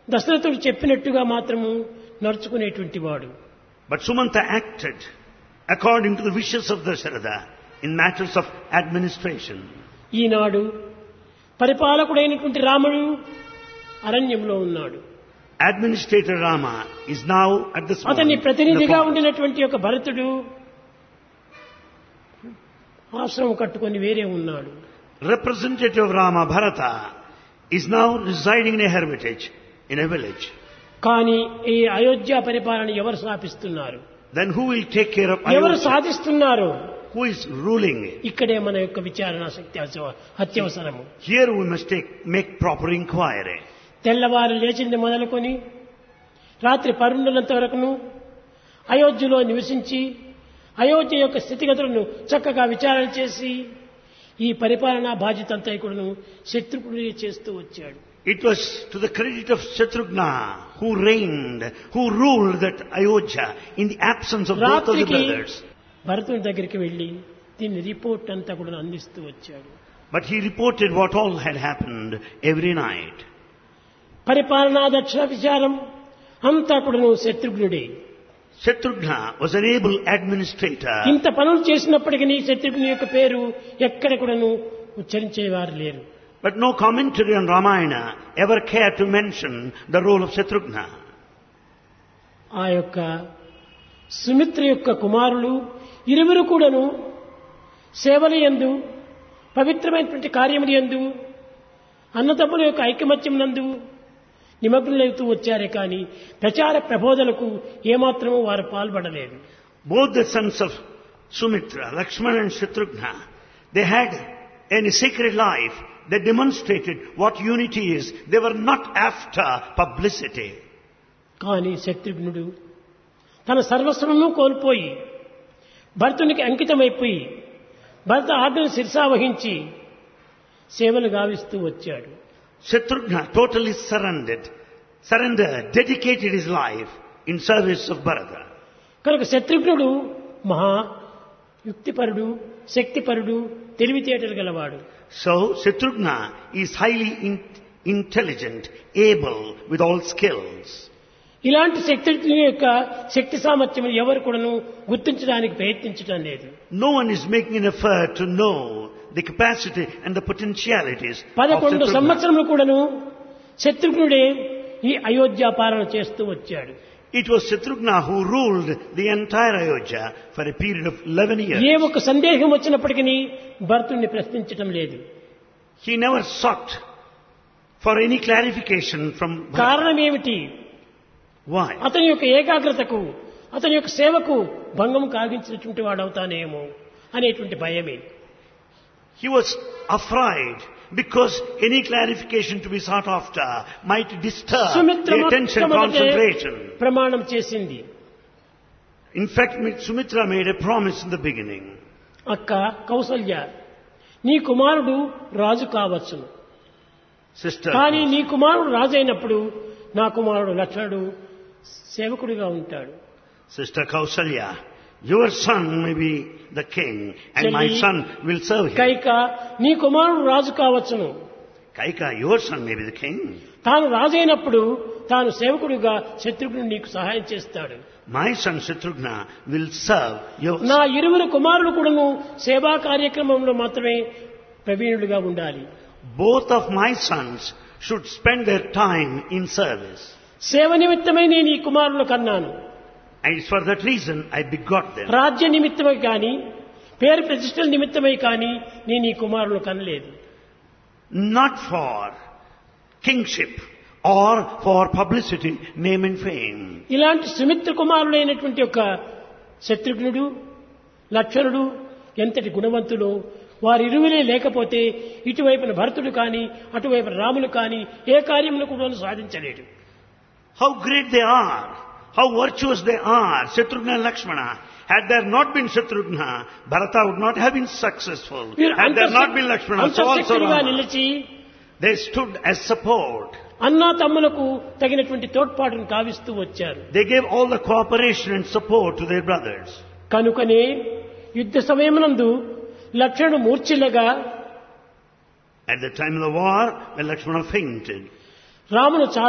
దశరథుడు చెప్పినట్టుగా మాత్రము నడుచుకునేటువంటి వాడు But Sumanta acted according to the wishes of Dasharatha in matters of administration. ఈనాడు పరిపాలకుడైనటువంటి రాముడు అరణ్యంలో ఉన్నాడు Administrator Rama is now at this అతని moment in the ప్రతినిధిగా forest. ఉండినటువంటి ఒక భరతుడు ఆశ్రమం కట్టుకొని వేరే ఉన్నాడు Representative of Rama, Bharata, is now residing in a hermitage in a village. కానీ ఈ అయోధ్య పరిపాలన ఎవరు స్థాపిస్తున్నారు Then who will take care of ఎవరు Ayodhya? సాధిస్తున్నారు Who is ruling it? ఇక్కడే మన యొక్క విచారణ శక్తి అవస- అత్యవసరము Here we must take, make proper inquiry. తెల్లవారు లేచింది మొదలుకొని రాత్రి పరుండునంత వరకును అయోధ్యలో నివసించి అయోధ్య యొక్క స్థితిగతులను చక్కగా విచారణ చేసి ఈ పరిపాలనా బాధ్యత అంతా కూడాను శత్రుకుడే చేస్తూ వచ్చాడు It was to the credit of Shatrughna who reigned, who ruled that Ayodhya in the absence of both of the రాత్రికి brothers. భరతుని దగ్గరికి వెళ్లి దీని రిపోర్ట్ అంతా కూడా అందిస్తూ వచ్చాడు But he reported what all had happened every night. పరిపాలనా దక్షిణ విచారం అంతా కూడాను శత్రుఘ్నుడే Shatrughna was an able administrator. ఇంత పనులు చేసినప్పటికీ శత్రుఘ్ని యొక్క పేరు ఎక్కడ కూడాను ఉచ్చరించేవారు లేరు But no commentary on Ramayana ever cared to mention the role of Shatrughna. ఆ యొక్క సుమిత్ర యొక్క కుమారులు ఇరువురు కూడాను సేవల యందు పవిత్రమైనటువంటి కార్యములు యందు అన్నదమ్ముల యొక్క ఐకమత్యం నందు నిమగ్నులవుతూ వచ్చారే కానీ ప్రచార ప్రబోధనకు ఏమాత్రమూ వారు పాల్పడలేదు Both the sons of Sumitra, Lakshmana and Shatrughna, they had a sacred life that demonstrated what unity is. They were not after publicity. కానీ శత్రుఘ్నుడు తన సర్వస్వము కోల్పోయి భరతునికి అంకితమైపోయి భరత ఆజ్ఞను శిరసావహించి సేవలు గావిస్తూ వచ్చాడు Shatrughna totally surrendered, surrendered, dedicated his life in service of Bharata. కనుక శత్రుఘ్నుడు మహా యుక్తిపరుడు శక్తిపరుడు తెలివితేటలు గలవాడు So Shatrughna is highly in- intelligent, able with all skills. ఇలాంటి శక్తి యొక్క శక్తి సామర్థ్యం ఎవరు కూడాను గుర్తించడానికి ప్రయత్నించడం లేదు No one is making an effort to know the capacity and the potentialities of పదకొండు Shatrughna. సంవత్సరములు కూడాను శత్రుఘ్నుడే ఈ అయోధ్య పాలన చేస్తూ వచ్చాడు It was Shatrughna who ruled the entire Ayodhya for a period of 11 years. ఏ ఒక్క సందేహం వచ్చినప్పటికీ భరతుణ్ణి ప్రశ్నించటం లేదు He never sought for any clarification from Bharata. కారణం ఏమిటి Why? అతని యొక్క ఏకాగ్రతకు అతని యొక్క సేవకు భంగం కాగించినటువంటి వాడవుతానేమో అనేటువంటి భయమే He was afraid because any clarification to be sought after might disturb Sumitra the attention మొట్టమొదటే concentration. ప్రమాణం చేసింది In fact, Sumitra made a promise in the beginning. అక్క కౌసల్య నీ కుమారుడు రాజు కావచ్చును Sister, కానీ నీ కుమారుడు రాజు అయినప్పుడు నా కుమారుడు లక్ష్మణుడు సేవకుడిగా ఉంటాడు Sister Kausalya, your son may be the king and my Chelli, son will serve him. Kaika నీ కుమారుడు రాజు కావచ్చును Kaika, your son may be the king. తాను రాజు అయినప్పుడు తాను సేవకుడిగా శత్రుఘ్నుడు నీకు సహాయం చేస్తాడు My son Shatrughna will serve your నా ఇరువురు కుమారులు కూడాను సేవా కార్యక్రమంలో మాత్రమే ప్రవీణుడిగా ఉండాలి Both of my sons should spend their time in service. సేవ నిమిత్తమై నేను ఈ కుమారులు కన్నాను And it's for that reason I begot them. రాజ్య నిమిత్తమై కానీ పేరు ప్రతిష్టల నిమిత్తమై కానీ నేను ఈ కుమారులు కనలేదు Not for kingship or for publicity, name and fame. ఇలాంటి సుమిత్ర కుమారుడైనటువంటి యొక్క శత్రుఘ్నుడు లక్ష్మణుడు ఎంతటి గుణవంతుడు వారిరువులే లేకపోతే ఇటువైపున భరతుడు కానీ అటువైపున రాములు కానీ ఏ కార్యమును కూడా సాధించలేడు How great they are, how virtuous they are, Shatrughna and Lakshmana. Had there not been Shatrughna, Bharata would not have been successful. వీరు Had there not been అంతఃశక్- Lakshmana, so also అంతఃశక్తులుగా Rama. నిలిచి They stood as support. అన్నా తమ్ములకు తగినటువంటి తోడ్పాటును కావిస్తూ వచ్చారు They gave all the cooperation and support to their brothers. కనుకనే యుద్ధ సమయమునందు లక్ష్మణుడు మూర్ఛిల్లగా At the time of the war, when Lakshmana fainted, రామును చాలా